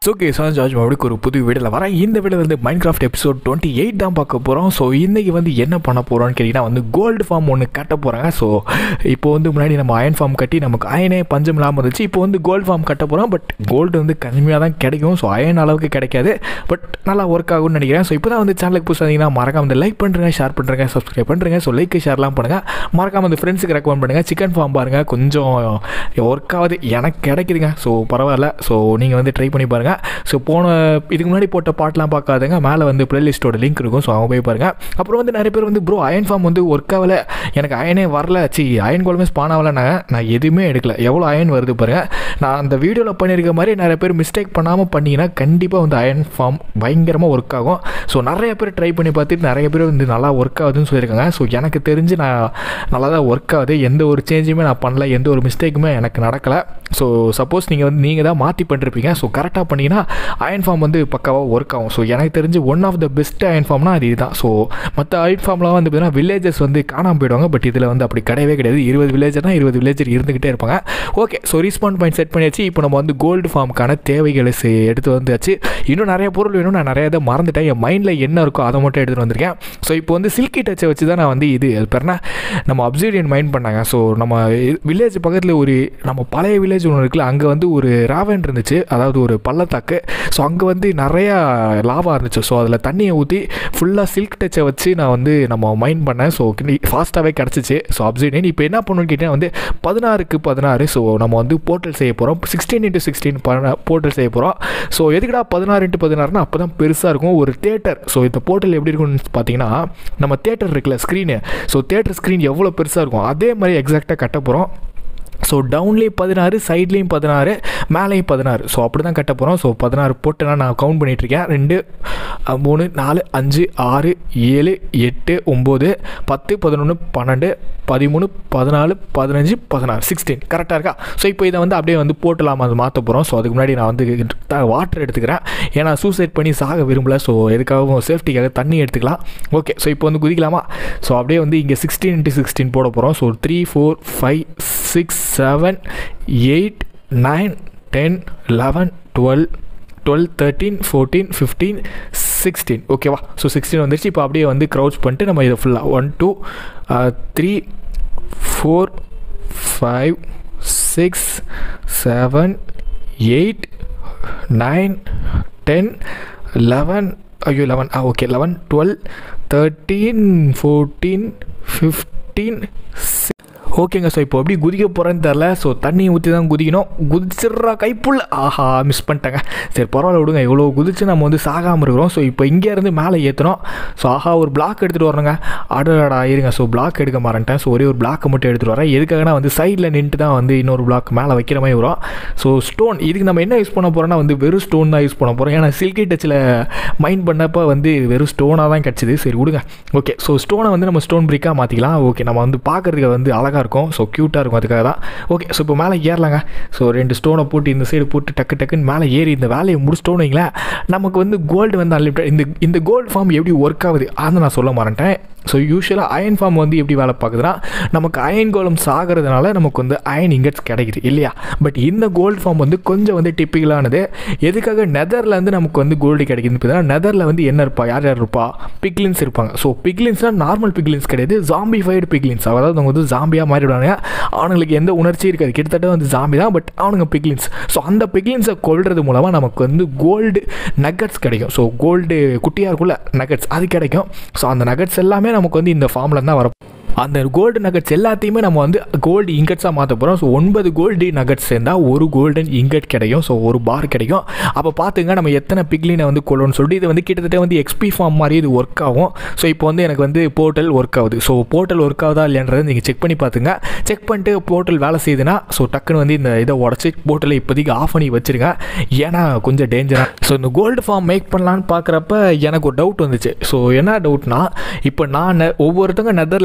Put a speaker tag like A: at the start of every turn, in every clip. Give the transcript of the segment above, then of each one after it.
A: so K sir George மறுபடியும் ஒரு புது வீடியோவில் வரேன் இந்த வீடியோ வந்து Minecraft episode twenty eight தான் பார்க்க போகிறோம் ஸோ இன்றைக்கி வந்து என்ன பண்ண போகிறோம்னு கேட்டிங்கன்னா வந்து கோல்டு ஃபார்ம் ஒன்று கட்ட போகிறாங்க ஸோ இப்போ வந்து முன்னாடி நம்ம அயன் ஃபார்ம் கட்டி நமக்கு அயனே பஞ்சம் இல்லாமல் இருந்துச்சு இப்போ வந்து கோல்டு ஃபார்ம் கட்ட போகிறோம் பட் கோல்டு வந்து கம்மியாக தான் கிடைக்கும் ஸோ அயன் அளவுக்கு கிடைக்காது பட் நல்லா ஒர்க் ஆகும்னு நினைக்கிறேன் ஸோ இப்போ தான் வந்து சேனலுக்கு புதுசாக இருந்தீங்கன்னா மறக்காம வந்து லைக் பண்ணுறேங்க ஷேர் பண்ணுறேங்க சப்ஸ்கிரைப் பண்ணுறேங்க ஸோ லைக் ஷேர்லாம் பண்ணுங்கள் மறக்காம வந்து ஃப்ரெண்ட்ஸுக்கு ரெக்கமெண்ட் பண்ணுங்கள் சிக்கன் ஃபார்ம் பாருங்கள் கொஞ்சம் ஒர்க் ஆகுது எனக்கு கிடைக்குதுங்க ஸோ பரவாயில்ல ஸோ நீங்கள் வந்து ட்ரை பண்ணி பாருங்கள் ஸோ போன இதுக்கு முன்னாடி போட்ட பாட்டெலாம் பார்க்காதுங்க மேலே வந்து ப்ளேலிஸ்ட்டோட லிங்க் இருக்கும் ஸோ அவங்க போய் பாருங்கள் அப்புறம் வந்து நிறைய பேர் வந்து ப்ரோ அயன் ஃபார்ம் வந்து ஒர்க் ஆகலை எனக்கு அயனே வரல சி அயன் கோலமே ஸ்பான் ஆகலைனாங்க நான் எதுவுமே எடுக்கல எவ்வளோ அயன் வருது பாருங்கள் நான் அந்த வீடியோவில் பண்ணியிருக்க மாதிரி நிறைய பேர் மிஸ்டேக் பண்ணாமல் பண்ணிங்கன்னா கண்டிப்பாக வந்து அயன் ஃபார்ம் பயங்கரமாக ஒர்க் ஆகும் ஸோ நிறைய பேர் ட்ரை பண்ணி பார்த்துட்டு நிறைய பேர் வந்து நல்லா ஒர்க் ஆகுதுன்னு சொல்லியிருக்காங்க ஸோ எனக்கு தெரிஞ்சு நான் நல்லா தான் ஒர்க் ஆகுது எந்த ஒரு சேஞ்சுமே நான் பண்ணல எந்த ஒரு மிஸ்டேக்குமே எனக்கு நடக்கலை ஸோ சப்போஸ் நீங்கள் வந்து நீங்கள் தான் மாற்றி பண்ணிருப்பீங்க ஸோ கரெக்டாக பண்ணிங்கன்னா அயன் ஃபார்ம் வந்து பக்காவாக ஒர்க் ஆகும் ஸோ எனக்கு தெரிஞ்சு one of the best iron ஃபார்ம்னா அது இதுதான் ஸோ மற்ற அயன் ஃபார்ம்லாம் வந்து பார்த்தீங்கன்னா வில்லேஜஸ் வந்து காணாமல் போயிடுவாங்க பட் இதில் வந்து அப்படி கிடையவே கிடையாது இருபது வில்லேஜர்னா இருபது வில்லேஜர் இருந்துக்கிட்டே இருப்பாங்க okay so respawn point set பண்ணியாச்சு இப்போ நம்ம வந்து கோல்டு ஃபார்முக்கான தேவைகளை செ- எடுத்து வந்தாச்சு இன்னும் நிறைய பொருள் வேணும் நான் நிறைய இதை மறந்துட்டேன் என் மைண்டில் என்ன இருக்கோ அதை மட்டும் எடுத்துகிட்டு வந்திருக்கேன் ஸோ இப்போ வந்து சில்கி டச்சை வச்சு தான் நான் வந்து இது அது பேர்னா நம்ம அப்சீடியன் மைண்ட் பண்ணாங்க ஸோ நம்ம வில்லேஜ் பக்கத்தில் ஒரு நம்ம பழைய வில்லேஜ் ஒன்று இருக்குல்ல அங்கே வந்து ஒரு ராவன் இருந்துச்சு அதாவது ஒரு பள்ளத்தாக்கு ஸோ அங்கே வந்து நிறையா லாபம் இருந்துச்சு ஸோ அதில் தண்ணியை ஊற்றி ஃபுல்லாக சில்க் டச்சை வச்சு நான் வந்து நம்ம மைண்ட் பண்ணேன் ஸோ ஃபாஸ்ட்டாகவே கிடச்சிச்சு ஸோ அப்சைடியன் இப்போ என்ன பண்ணணும்னு கேட்டிங்கன்னா வந்து பதினாறுக்கு பதினாறு ஸோ நம்ம வந்து போர்ட்டல் செய்ய போகிறோம் சிக்ஸ்டீன் இன்ட்டு சிக்ஸ்டீன் போர்ட்டல் செய்ய போகிறோம் ஸோ எதுக்குடா பதினாறு இன்ட்டு பதினாறுனா அப்போ தான் பெருசாக இருக்கும் ஒரு தேட்டர் ஸோ இந்த போர்ட்டல் எப்படி இருக்கும்னு பார்த்தீங்கன்னா நம்ம தேட்டர் இருக்குல்ல ஸ்க்ரீனு ஸோ தேட்டர் ஸ்க்ரீன் எவ்வளோ பெருசாக இருக்கும் அதே மாதிரி எக்ஸாக்டாக கட்ட போகிறோம் ஸோ டவுன்லேயும் பதினாறு சைட்லேயும் பதினாறு மேலேயும் பதினாறு ஸோ அப்படி தான் கட்ட போகிறோம் ஸோ பதினாறு போட்டு நான் கவுண்ட் பண்ணிகிட்ருக்கேன் ரெண்டு அஹ், மூணு நாலு அஞ்சு ஆறு ஏழு எட்டு ஒம்பது பத்து பதினொன்று பன்னெண்டு பதிமூணு பதினாலு பதினஞ்சு பதினாறு சிக்ஸ்டீன் கரெக்டாக இருக்கா ஸோ இப்போ இதை வந்து அப்படியே வந்து போட்டலாம் அது மாற்ற போகிறோம் ஸோ அதுக்கு முன்னாடி நான் வந்து வாட்டர் எடுத்துக்கிறேன் ஏன்னா சூசைட் பண்ணி சாக விரும்பல ஸோ எதுக்காகவும் சேஃப்டிக்காக தண்ணி எடுத்துக்கலாம் ஓகே ஸோ இப்போ வந்து குதிக்கலாமா ஸோ அப்படியே வந்து இங்கே சிக்ஸ்டீன் இன்ட்டு சிக்ஸ்டீன் போட போகிறோம் so three four five six seven eight nine ten eleven twelve twelve thirteen fourteen fifteen sixteen ஓகேவா ஸோ சிக்ஸ்டீன் வந்துருச்சு இப்போ அப்படியே வந்து க்ரௌச் பண்ணிட்டு நம்ம இதை ஃபுல்லாக one two three four five six seven eight nine ten eleven ஐயோ லெவன் ஆ okay eleven twelve thirteen fourteen fifteen ஓகேங்க ஸோ இப்போ எப்படி குதிக்க போகிறேன்னு தெரில ஸோ தண்ணி ஊற்றி தான் குதிக்கணும் குதிச்சிட்றா கைப்புள்ள ஆஹா மிஸ் பண்ணிட்டேங்க சரி பரவாயில்ல விடுங்க இவ்வளோ குதிச்சு நம்ம வந்து சாகாமல் இருக்கிறோம் ஸோ இப்போ இங்கே இருந்து மேலே ஏற்றுறோம் ஸோ ஆஹா ஒரு பிளாக் எடுத்துகிட்டு வரணுங்க அடடா இருங்க ஸோ பிளாக் எடுக்க மாறேன்ட்டேன் ஸோ ஒரே ஒரு பிளாக்கை மட்டும் எடுத்துகிட்டு வரேன் எதுக்காகனா வந்து சைடில் நின்றுட்டு தான் வந்து இன்னொரு பிளாக் மேலே வைக்கிற மாதிரி வரும் ஸோ ஸ்டோன் இதுக்கு நம்ம என்ன யூஸ் பண்ண போகிறோம்னா வந்து வெறும் ஸ்டோன் தான் யூஸ் பண்ண போகிறோம் ஏன்னா சில்கி டச்சில் மைண்ட் பண்ணப்போ வந்து வெறும் ஸ்டோனாக தான் கிடச்சிது சரி விடுங்க ஓகே ஸோ ஸ்டோனை வந்து நம்ம ஸ்டோன் பிரிக்காக மாற்றிக்கலாம் ஓகே நம்ம வந்து பார்க்குறதுக்கு வந்து அழகாக இருக்கும் ஸோ க்யூட்டாக இருக்கும் அதுக்காக தான் ஓகே ஸோ இப்போ மேலே ஏறலாங்க ஸோ ரெண்டு ஸ்டோனை போட்டு இந்த சைடு போட்டு டக்கு டக்குன்னு மேலே ஏறி இந்த வேலையை முடிச்சிட்டோன்னு வைங்களேன் நமக்கு வந்து கோல்டு வந்து அன்லிமிட்டட் இந்த இந்த கோல்டு ஃபார்ம் எப்படி ஒர்க் ஆகுது அதை நான் சொல்ல மாட்டேன் ஸோ யூஸ்வலாக அயன் ஃபார்ம் வந்து எப்படி வேலை பார்க்குதுன்னா நமக்கு அயன் கோலம் சாகிறதுனால நமக்கு வந்து அயன் இங்கட்ஸ் கிடைக்குது இல்லையா பட் இந்த கோல்டு ஃபார்ம் வந்து கொஞ்சம் வந்து டிப்பிக்கலானது எதுக்காக நெதர்லேருந்து நமக்கு வந்து கோல்டு கிடைக்குதுன்னு பார்த்தீங்கன்னா நெதரில் வந்து என்ன இருப்பா யார் யார் இருப்பா பிக்லின்ஸ் இருப்பாங்க ஸோ பிக்லின்ஸ்னால் நார்மல் பிக்லின்ஸ் கிடையாது ஜாம்பிஃபைடு பிக்லின்ஸ் அதாவது அவங்க வந்து ஜாம்பியாக மாறிடுவாங்க அவனுங்களுக்கு எந்த உணர்ச்சியும் இருக்காது கிட்டத்தட்ட வந்து ஜாம்பி தான் பட் அவனுங்க பிக்லின்ஸ் ஸோ அந்த பிக்லின்ஸை கொல்றது மூலமாக நமக்கு வந்து கோல்டு நகட்ஸ் கிடைக்கும் ஸோ கோல்டு குட்டியாக இருக்குல்ல நகட்ஸ் அது கிடைக்கும் ஸோ அந்த நகட்ஸ் எல்லாமே நமக்கு வந்து இந்த ஃபார்மில் தான் வரும் அந்த கோல்டு நகட்ஸ் எல்லாத்தையுமே நம்ம வந்து கோல்டு இங்கட்ஸாக மாற்ற போகிறோம் ஸோ ஒன்பது கோல்டு நகட்ஸ் சேர்ந்தால் ஒரு கோல்டன் இங்கட் கிடைக்கும் ஸோ ஒரு பார் கிடைக்கும் அப்போ பார்த்துங்க நம்ம எத்தனை பிக்லினை வந்து கொள்ளணும்னு சொல்லிட்டு இது வந்து கிட்டத்தட்ட வந்து எக்ஸ்பி ஃபார்ம் மாதிரி இது ஒர்க் ஆகும் ஸோ இப்போ வந்து எனக்கு வந்து போர்ட்டல் ஒர்க் ஆகுது ஸோ போர்ட்டல் ஒர்க் ஆகுதா இல்லைன்றதை நீங்கள் செக் பண்ணி பார்த்துங்க செக் பண்ணிட்டு போர்ட்டல் வேலை செய்யுதுன்னா ஸோ டக்குன்னு வந்து இந்த இதை உடச்சி போர்ட்டலை இப்போதைக்கு ஆஃப் பண்ணி வச்சிருங்க ஏன்னா கொஞ்சம் டேஞ்சராக ஸோ இந்த கோல்டு ஃபார்ம் மேக் பண்ணலான்னு பார்க்குறப்ப எனக்கு ஒரு டவுட் வந்துச்சு ஸோ என்ன டவுட்னா இப்போ நான் நெ- ஒவ்வொருத்தங்க நெதரில் வந்து ஒவ்வொரு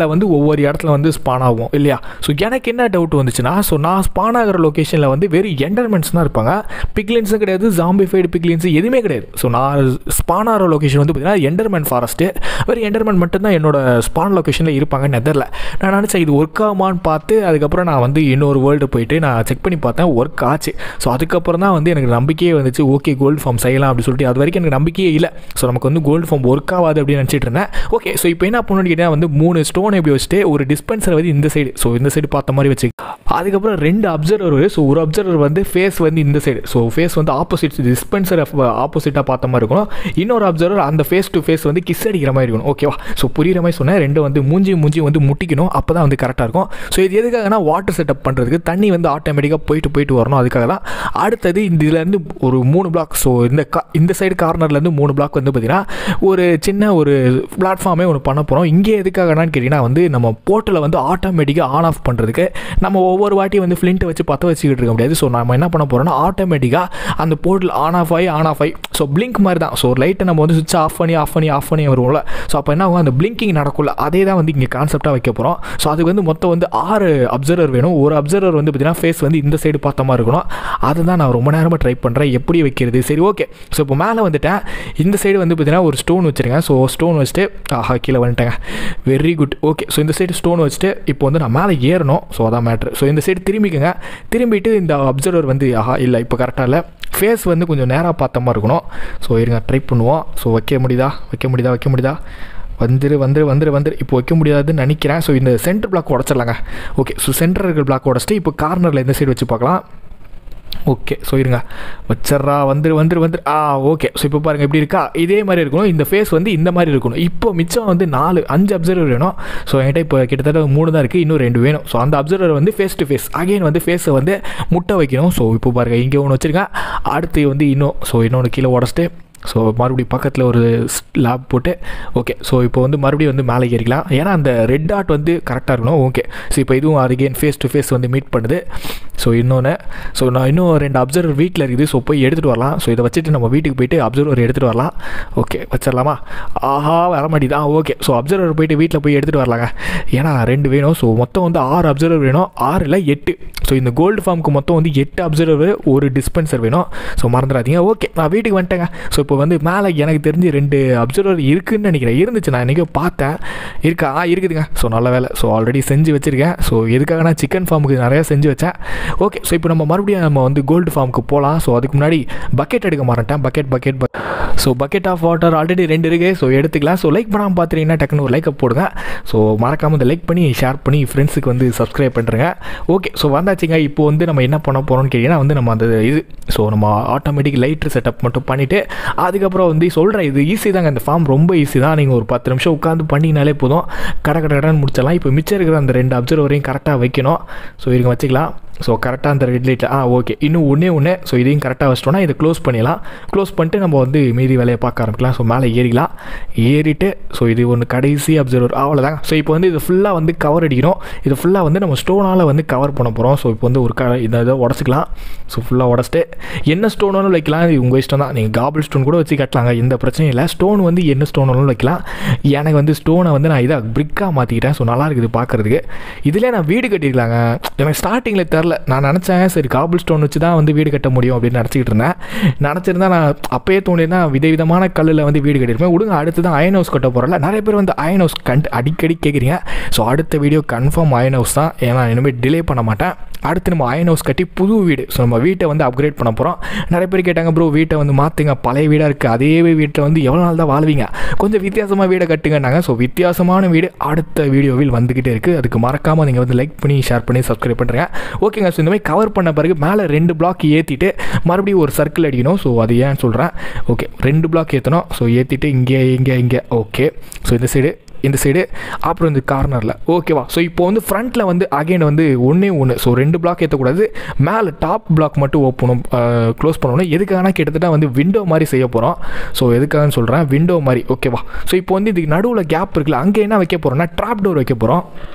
A: ஒவ்வொரு இடத்துல வந்து ஸ்பான் ஆகும் இல்லையா ஸோ எனக்கு என்ன டவுட் வந்துச்சுன்னா ஸோ நான் ஸ்பான் ஆகிற லொக்கேஷனில் வந்து வெறும் என்டர்மெண்ட்ஸ் தான் இருப்பாங்க பிக்லின்ஸும் கிடையாது ஜாம்பிஃபைடு பிக்லின்ஸ் எதுவுமே கிடையாது ஸோ நான் ஸ்பான் ஆகிற லொக்கேஷன் வந்து பார்த்தீங்கன்னா என்டர்மெண்ட் ஃபாரஸ்ட்டு வெறும் என்டர்மெண்ட் மட்டும்தான் என்னோட ஸ்பான் லொக்கேஷனில் இருப்பாங்க நெதரில் நான் நினச்சேன் இது ஒர்க் ஆகுமான்னு பார்த்து அதுக்கப்புறம் நான் வந்து இன்னொரு வேர்ல்டு போயிட்டு நான் செக் பண்ணி பார்த்தேன் ஒர்க் ஆச்சு ஸோ அதுக்கப்புறம் தான் வந்து எனக்கு நம்பிக்கையே வந்துச்சு ஓகே கோல்டு ஃபார்ம் செய்யலாம் அப்படின்னு சொல்லிட்டு அது வரைக்கும் எனக்கு நம்பிக்கையே இல்லை ஸோ நமக்கு வந்து கோல்டு ஃபார்ம் ஒர்க் ஆகாது அப்படின்னு நினச்சிட்டு இருந்தேன் ஓகே ஸோ இப்போ என்ன பண்ணணும்னு கேட்டால் வந்து மூணு ஸ்டோன் எப்படி வச்சுட்டு ஒரு டிஸ்பென்சர் வந்து இந்த சைடு ஸோ இந்த சைடு பார்த்த மாதிரி வச்சு அதுக்கப்புறம் ரெண்டு அப்சர்வர் ஸோ ஒரு அப்சர்வர் வந்து ஃபேஸ் வந்து இந்த சைடு ஸோ ஃபேஸ் வந்து ஆப்போசிட் டிஸ்பென்சர் ஆப்போசிட்டாக பார்த்த மாதிரி இருக்கணும் இன்னொரு அப்சர்வர் அந்த ஃபேஸ் டு ஃபேஸ் வந்து கிஸ் அடிக்கிற மாதிரி இருக்கணும் ஓகேவா ஸோ புரியுற மாதிரி சொன்னேன் ரெண்டு வந்து மூஞ்சி மூஞ்சி வந்து முட்டிக்கணும் அப்போ தான் வந்து கரெக்டாக இருக்கும் ஸோ இது எதுக்காகனா வாட்டர் செட்டப் பண்ணுறதுக்கு தண்ணி வந்து ஆட்டோமேட்டிக்காக போயிட்டு போயிட்டு வரணும் அதுக்காக தான் அடுத்தது இந்த இதுலேருந்து ஒரு மூணு பிளாக் ஸோ இந்த கா இந்த சைடு கார்னர்லேருந்து மூணு பிளாக் வந்து பார்த்திங்கன்னா ஒரு சின்ன ஒரு பிளாட்ஃபார்மே ஒன்று பண்ண போகிறோம் இங்கே எதுக்காகனான்னு கேட்டிங்கன்னா வந்து நம்ம போர்ட்டில் வந்து ஆட்டோமேட்டிக்காக ஆன் ஆஃப் பண்ணுறதுக்கு நம்ம ஒவ்வொரு வாட்டியும் வந்து ஃப்ளிண்ட்டை வச்சு பற்ற வச்சுக்கிட்டு இருக்க முடியாது ஸோ நம்ம என்ன பண்ண போகிறோம்னா ஆட்டோமேட்டிக்காக அந்த போர்ட்டில் ஆன் ஆஃப் ஆகி ஆன் ஆஃப் ஆகி ஸோ பிளிங்க் மாதிரி தான் ஸோ லைட்டை நம்ம வந்து சுவிட்ச் ஆஃப் பண்ணி ஆஃப் பண்ணி ஆஃப் பண்ணி வருவோம்ல ஸோ அப்போ என்ன ஆகும் அந்த பிளிங்கிங் நடக்கும்ல அதே தான் வந்து இங்கே கான்செப்டாக வைக்க போகிறோம் ஸோ அதுக்கு வந்து மொத்தம் வந்து ஆறு அப்சர்வர் வேணும் ஒரு அப்சர்வர் வந்து பார்த்தீங்கன்னா ஃபேஸ் வந்து இந்த சைடு பார்த்த மாதிரி இருக்கணும் அதை தான் நான் ரொம்ப நேரமாக ட்ரை பண்ணுறேன் எப்படி வைக்கிறது சரி ஓகே ஸோ இப்போ மேலே வந்துட்டேன் இந்த சைடு வந்து பார்த்தீங்கன்னா ஒரு ஸ்டோன் வச்சுருக்கேன் ஸோ ஸ்டோன் வச்சுட்டு ஆஹா கீழே வந்துட்டேங்க வெரி குட் ஓகே ஸோ இந்த சைடு ஸ்டோன் வச்சுட்டு இப்போ வந்து நான் மேலே ஏறணும் ஸோ அதான் மேட்ரு ஸோ இந்த சைடு திரும்பிக்கங்க திரும்பிட்டு இந்த அப்சர்வர் வந்து ஆஹா இல்லை இப்போ கரெக்டாக இல்லை ஃபேஸ் வந்து கொஞ்சம் நேராக பார்த்த மாதிரி இருக்கணும் ஸோ இருங்க ட்ரை பண்ணுவோம் ஸோ வைக்க முடியுதா வைக்க முடியுதா வைக்க முடியுதா வந்துரு வந்துரு வந்துரு வந்துரு இப்போ வைக்க முடியாதுன்னு நினைக்கிறேன் ஸோ இந்த சென்டர் பிளாக் உடச்சிடலாங்க ஓகே ஸோ சென்டர் இருக்கிற பிளாக் உடச்சிட்டு இப்போ கார்னரில் இந்த சைடு வச்சு பார்க்கலாம் ஓகே ஸோ இருங்க வச்சிட்றா வந்துரு வந்துரு வந்துரு ஆ ஓகே ஸோ இப்போ பாருங்கள் எப்படி இருக்கா இதே மாதிரி இருக்கணும் இந்த ஃபேஸ் வந்து இந்த மாதிரி இருக்கணும் இப்போ மிச்சம் வந்து நாலு அஞ்சு அப்சர்வர் வேணும் ஸோ என்கிட்ட இப்போ கிட்டத்தட்ட மூணு தான் இருக்குது இன்னும் ரெண்டு வேணும் ஸோ அந்த அப்சர்வர் வந்து ஃபேஸ் டு ஃபேஸ் அகைன் வந்து ஃபேஸை வந்து முட்டை வைக்கணும் ஸோ இப்போ பாருங்கள் இங்கே ஒன்று வச்சுருக்கேன் அடுத்து வந்து இன்னும் ஸோ இன்னொன்று கீழே உடச்சிட்டு ஸோ மறுபடியும் பக்கத்தில் ஒரு லேப் போட்டு ஓகே ஸோ இப்போ வந்து மறுபடியும் வந்து மேலே ஏறிக்கலாம் ஏன்னா அந்த ரெட் டாட் வந்து கரெக்டாக இருக்கணும் ஓகே ஸோ இப்போ இதுவும் அகெயின் ஃபேஸ் டு ஃபேஸ் வந்து மீட் பண்ணுது ஸோ இன்னொன்று ஸோ நான் இன்னும் ரெண்டு அப்சர்வர் வீட்டில் இருக்குது ஸோ போய் எடுத்துகிட்டு வரலாம் ஸோ இதை வச்சுட்டு நம்ம வீட்டுக்கு போயிட்டு அப்சர்வர் எடுத்துகிட்டு வரலாம் ஓகே வச்சிடலாமா ஆஹா வர மாட்டேது ஆ ஓகே ஸோ அப்சர்வர் போயிட்டு வீட்டில் போய் எடுத்துகிட்டு வரலாங்க ஏன்னா ரெண்டு வேணும் ஸோ மொத்தம் வந்து ஆறு அப்சர்வர் வேணும் ஆறில் எட்டு ஸோ இந்த கோல்டு ஃபார்முக்கு மொத்தம் வந்து எட்டு அப்சர்வர் ஒரு டிஸ்பென்சர் வேணும் ஸோ மறந்துடாதீங்க ஓகே நான் வீட்டுக்கு வந்துட்டேங்க ஸோ இப்போ வந்து மேலே எனக்கு தெரிஞ்சு ரெண்டு அப்சர்வர் இருக்குதுன்னு நினைக்கிறேன் இருந்துச்சு நான் என்றைக்கோ பார்த்தேன் இருக்கா ஆ இருக்குதுங்க ஸோ நல்ல வேலை ஸோ ஆல்ரெடி செஞ்சு வச்சுருக்கேன் ஸோ எதுக்காக நான் சிக்கன் ஃபார்முக்கு நிறையா செஞ்சு வச்சேன் ஓகே ஸோ இப்போ நம்ம மறுபடியும் நம்ம வந்து கோல்டு ஃபார்முக்கு போகலாம் ஸோ அதுக்கு முன்னாடி பக்கெட் எடுக்க மாட்டேன் bucket bucket buck so bucket of water already ரெண்டு இருக்குது ஸோ எடுத்துக்கலாம் ஸோ லைக் பண்ணாமல் பார்த்துட்டீங்கன்னா டக்குன்னு ஒரு லைக்கை போடுங்க ஸோ மறக்காமல் இந்த லைக் பண்ணி ஷேர் பண்ணி ஃப்ரெண்ட்ஸுக்கு வந்து சப்ஸ்கிரைப் பண்ணுறேங்க ஓகே ஸோ வந்தாச்சுங்க இப்போ வந்து நம்ம என்ன பண்ண போகிறோம்னு கேட்டிங்கன்னா வந்து நம்ம அந்த இது ஸோ நம்ம ஆட்டோமேட்டிக் லைட்ரு செட்டப் மட்டும் பண்ணிவிட்டு அதுக்கப்புறம் வந்து சொல்கிறேன் இது ஈஸி தாங்க இந்த ஃபார்ம் ரொம்ப ஈஸி தான் நீங்கள் ஒரு பத்து நிமிஷம் உட்காந்து பண்ணிங்கனாலே போதும் கடை கடை கடைன்னு முடிச்சிடலாம் இப்போ மிச்சம் இருக்கிற அந்த ரெண்டு அப்சர்வரையும் கரெக்டாக வைக்கணும் ஸோ இருங்க வச்சுக்கலாம் ஸோ கரெக்டாக அந்த ரெட் லைட்டில் ஆ ஓகே இன்னும் ஒன்றே ஒன்று ஸோ இதையும் கரெக்டாக வச்சிட்டோம்னா இதை க்ளோஸ் பண்ணிடலாம் க்ளோஸ் பண்ணிட்டு நம்ம வந்து மீதி வேலையை பார்க்க ஆரம்பிக்கலாம் ஸோ மேலே ஏறிக்கலாம் ஏறிட்டு ஸோ இது ஒன்று கடைசி அப்சர்வர் அவ்வளோதாங்க ஸோ இப்போ வந்து இது ஃபுல்லாக வந்து கவர் அடிக்கணும் இது ஃபுல்லாக வந்து நம்ம ஸ்டோனால் வந்து கவர் பண்ண போகிறோம் ஸோ இப்போ வந்து ஒரு க இந்த இதை உடச்சிக்கலாம் ஸோ ஃபுல்லாக உடச்சிட்டு என்ன ஸ்டோன் வேணும் வைக்கலாம் இது உங்கள் இஷ்டம் தான் நீங்கள் காபிள் ஸ்டோன் கூட வச்சு கட்டலாங்க எந்த பிரச்சனையும் இல்லை ஸ்டோன் வந்து என்ன ஸ்டோன் வேணும் வைக்கலாம் எனக்கு வந்து ஸ்டோனை வந்து நான் இதாக பிரிக்காக மாற்றிக்கிட்டேன் ஸோ நல்லா இருக்குது பார்க்குறதுக்கு இதில் நான் வீடு கட்டியிருக்கலாங்க எனக்கு ஸ்டார்டிங்கில் தெரில நான் நினச்சேன் சரி காபிள் ஸ்டோன் வச்சு தான் வந்து வீடு கட்ட முடியும் அப்படின்னு நினச்சிக்கிட்டு இருந்தேன் நினச்சிருந்தா நான் அப்பயே தோணியிருந்தா விதவிதமான கல்லில் வந்து வீடு கட்டியிருப்பேன் விடுங்க அடுத்து தான் அயன் ஹவுஸ் கட்ட போகிறல நிறைய பேர் வந்து அயன் ஹவுஸ் கண்ட் அடிக்கடி கேட்குறீங்க ஸோ அடுத்த வீடியோ கன்ஃபார்ம் அயன் ஹவுஸ் தான் ஏன்னா இனிமேல் டிலே பண்ண மாட்டேன் அடுத்து நம்ம அயன் ஹவுஸ் கட்டி புது வீடு ஸோ நம்ம வீட்டை வந்து அப்கிரேட் பண்ண போகிறோம் நிறைய பேர் கேட்டாங்க ப்ரோ வீட்டை வந்து மாற்றுங்க பழைய வீடாக இருக்குது அதே வீட்டில் வந்து எவ்வளோ நாள் தான் வாழ்வீங்க கொஞ்சம் வித்தியாசமாக வீடை கட்டுங்கன்னாங்க ஸோ வித்தியாசமான வீடு அடுத்த வீடியோவில் வந்துக்கிட்டே இருக்குது அதுக்கு மறக்காமல் நீங்கள் வந்து லைக் பண்ணி ஷேர் பண்ணி சப்ஸ்கிரைப் பண்ணுறேன் ஓகேங்க ஸோ இந்த மாதிரி கவர் பண்ண பிறகு மேலே ரெண்டு பிளாக் ஏற்றிட்டு மறுபடியும் ஒரு சர்க்கிள் அடிக்கணும் ஸோ அது ஏன்னு சொல்கிறேன் ஓகே ரெண்டு பிளாக் ஏற்றணும் ஸோ ஏற்றிட்டு இங்கே இங்கே இங்கே ஓகே ஸோ இந்த சைடு இந்த சைடு அப்புறம் இந்த கார்னரில் ஓகேவா ஸோ இப்போ வந்து ஃப்ரண்ட்டில் வந்து அகைன் வந்து ஒன்றே ஒன்று ஸோ ரெண்டு பிளாக் ஏற்றக்கூடாது மேலே டாப் பிளாக் மட்டும் ஓப்பனும் க்ளோஸ் பண்ணணும் எதுக்காகனா கிட்டத்தட்ட வந்து விண்டோ மாதிரி செய்ய போகிறோம் ஸோ எதுக்காகன்னு சொல்கிறேன் விண்டோ மாதிரி ஓகேவா ஸோ இப்போ வந்து இதுக்கு நடுவில் கேப் இருக்குல்ல அங்கே என்ன வைக்க போகிறோம்னா ட்ராப் டோர் வைக்க போகிறோம்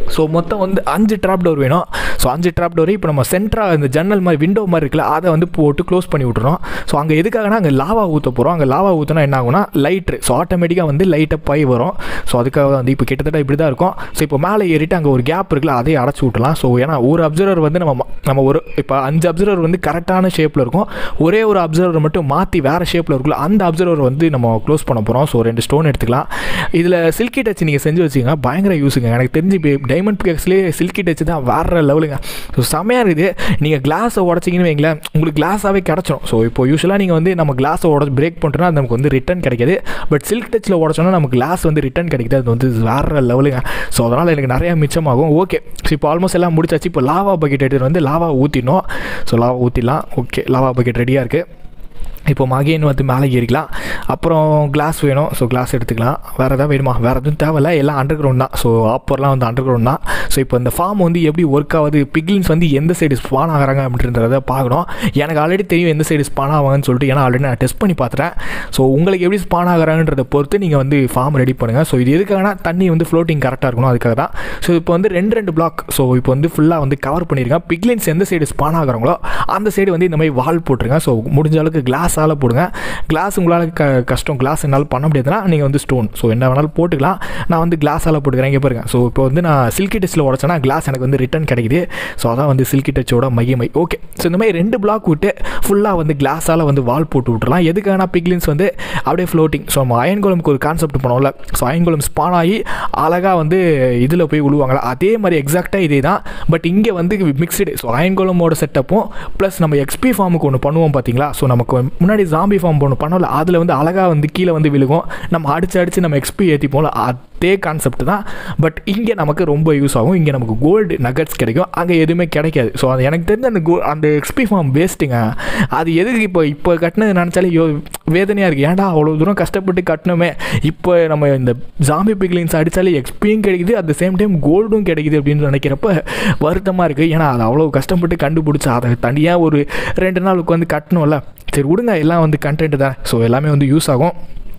A: ஸோ மொத்தம் வந்து அஞ்சு ட்ராப் டோர் வேணும் ஸோ அஞ்சு ட்ராப் டோர் இப்போ நம்ம சென்ட்ராக இந்த ஜன்னல் மாதிரி விண்டோ மாதிரி இருக்குல்ல அதை வந்து போட்டு க்ளோஸ் பண்ணி விட்டுறோம் ஸோ அங்கே எதுக்காகனா அங்கே லாவா ஊற்ற போகிறோம் அங்கே லாவா ஊற்றினா என்ன ஆகும்னா லைட்ரு ஸோ ஆட்டோமேட்டிக்காக வந்து லைட்டை பை வரும் ஸோ அதுக்காக வந்து இப்போ கிட்டத்தட்ட இப்படி தான் இருக்கும் ஸோ இப்போ மேலே ஏறிட்டு அங்கே ஒரு கேப் இருக்குல்ல அதையும் அடைச்சி விட்டலாம் ஸோ ஏன்னா ஒரு அப்சர்வர் வந்து நம்ம நம்ம ஒரு இப்போ அஞ்சு அப்சர்வர் வந்து கரெக்டான ஷேப்பில் இருக்கும் ஒரே ஒரு அப்சர்வர் மட்டும் மாற்றி வேறு ஷேப்பில் இருக்குல்ல அந்த அப்சர்வர் வந்து நம்ம க்ளோஸ் பண்ண போகிறோம் ஸோ ரெண்டு ஸ்டோன் எடுத்துக்கலாம் இதில் சில்கி டச் நீங்கள் செஞ்சு வச்சுங்க பயங்கர யூஸுங்க எனக்கு தெரிஞ்சு டைமண்ட் பிகேக்ஸ்லேயே சில்கி டச் தான் வேறு லெவலுங்க ஸோ செம்மையாக இருக்குது நீங்கள் கிளாஸை உடச்சிங்கன்னு வைங்களேன் உங்களுக்கு கிளாஸாகவே கிடச்சிடும் ஸோ இப்போ யூஸ்வலாக நீங்கள் வந்து நம்ம கிளாஸை உடச்சி பிரேக் பண்ணுறோன்னா அது நமக்கு வந்து ரிட்டன் கிடைக்காது பட் சில்க் டச்சில் உடச்சோன்னா நமக்கு கிளாஸ் வந்து ரிட்டன் கிடைக்குது அது வந்து வேறு லெவலுங்க ஸோ அதனால் எனக்கு நிறையா மிச்சமாகும் ஓகே ஸோ இப்போ ஆல்மோஸ்ட் எல்லாம் முடிச்சாச்சு இப்போ லாவா பக்கெட் எடுத்துகிட்டு வந்து லாவா ஊற்றினோம் ஸோ லாவா ஊற்றிடலாம் ஓகே லாவா பக்கெட் ரெடியாக இருக்குது இப்போ மகேன் வந்து மேலே ஏறிக்கலாம் அப்புறம் கிளாஸ் வேணும் ஸோ கிளாஸ் எடுத்துக்கலாம் வேறு எதாவது வேணுமா வேறு எதுவும் தேவையில்ல எல்லாம் அண்டர் கிரவுண்ட் தான் ஸோ ஆப்பர்லாம் வந்து அண்டர் கிரவுண்ட் தான் ஸோ இப்போ இந்த ஃபார்ம் வந்து எப்படி ஒர்க் ஆகுது பிக்லின்ஸ் வந்து எந்த சைடு ஸ்பான் ஆகிறாங்க அப்படின்றத பார்க்கணும் எனக்கு ஆல்ரெடி தெரியும் எந்த சைடு ஸ்பான் ஆவாங்கன்னு சொல்லிட்டு ஏன்னா ஆல்ரெடி நான் டெஸ்ட் பண்ணி பார்த்துட்டேன் ஸோ உங்களுக்கு எப்படி ஸ்பான் ஆகிறாங்கன்றத பொறுத்து நீங்கள் வந்து ஃபார்ம் ரெடி பண்ணுங்கள் ஸோ இது எதுக்காகனா தண்ணி வந்து ஃப்ளோட்டிங் கரெக்டாக இருக்கணும் அதுக்காக தான் ஸோ இப்போ வந்து ரெண்டு ரெண்டு பிளாக் ஸோ இப்போ வந்து ஃபுல்லாக வந்து கவர் பண்ணியிருக்கேன் பிக்லின்ஸ் எந்த சைடு ஸ்பான் ஆகிறாங்களோ அந்த சைடு வந்து இந்த மாதிரி வால் போட்டுருங்க ஸோ முடிஞ்ச அளவுக்கு கிளாஸால் போடுங்க கிளாஸ் உங்களால் க கஷ்டம் கிளாஸ் என்னால் பண்ண முடியாதுன்னா நீங்கள் வந்து ஸ்டோன் ஸோ என்ன வேணாலும் போட்டுக்கலாம் நான் வந்து கிளாஸால் போட்டுக்கிறேன் இங்கே பாருங்க ஸோ இப்போ வந்து நான் சில்கி டச்சில் உடச்சேன்னா கிளாஸ் எனக்கு வந்து ரிட்டன் கிடைக்குது ஸோ அதான் வந்து சில்கி டச்சோட மையமை ஓகே ஸோ இந்த மாதிரி ரெண்டு பிளாக் விட்டு ஃபுல்லாக வந்து கிளாஸால் வந்து வால் போட்டு விட்டுறலாம் எதுக்கான பிக்லின்ஸ் வந்து அப்படியே ஃப்ளோட்டிங் ஸோ நம்ம அயன்கோலமுக்கு ஒரு கான்செப்ட் பண்ணோம்ல ஸோ அயன்கோலம் ஸ்பான் ஆகி அழகாக வந்து இதில் போய் விழுவாங்களா அதே மாதிரி எக்ஸாக்டாக இதே தான் பட் இங்கே வந்து மிக்சடு ஸோ அயன்கோலமோட செட்டப்பும் ப்ளஸ் நம்ம எக்ஸ்பி ஃபார்முக்கு ஒன்று பண்ணுவோம் பார்த்தீங்களா ஸோ நமக்கு முன்னாடி ஜாம்பி ஃபார்ம் ஒன்று பண்ணோம்ல அதில் வந்து அழகாக வந்து கீழே வந்து விழுகும் நம்ம அடிச்சு அடித்து நம்ம எக்ஸ்பி ஏற்றிப்போம்ல அதே கான்செப்ட் தான் பட் இங்கே நமக்கு ரொம்ப யூஸ் ஆகும் இங்கே நமக்கு கோல்டு நகட்ஸ் கிடைக்கும் அங்கே எதுவுமே கிடைக்காது ஸோ அது எனக்கு தெரிஞ்ச அந்த கோ அந்த எக்ஸ்பி ஃபார்ம் வேஸ்ட்டுங்க அது எதுக்கு இப்போ இப்போ கட்டினது நினச்சாலே யோ வேதனையாக இருக்குது ஏன்டா அவ்வளோ தூரம் கஷ்டப்பட்டு கட்டணுமே இப்போ நம்ம இந்த ஜாம்பி பிக்லிங்ஸ் அடித்தாலே எக்ஸ்பியும் கிடைக்குது அட் த சேம் டைம் கோல்டும் கிடைக்குது அப்படின்னு நினைக்கிறப்ப வருத்தமாக இருக்குது ஏன்னா அது அவ்வளோ கஷ்டப்பட்டு கண்டுபிடிச்சி அதை தனியாக ஒரு ரெண்டு நாள் உட்காந்து கட்டணும்ல சரி விடுங்க எல்லாம் வந்து கண்டென்ட் தான் ஸோ எல்லாமே வந்து யூஸ் ஆகும்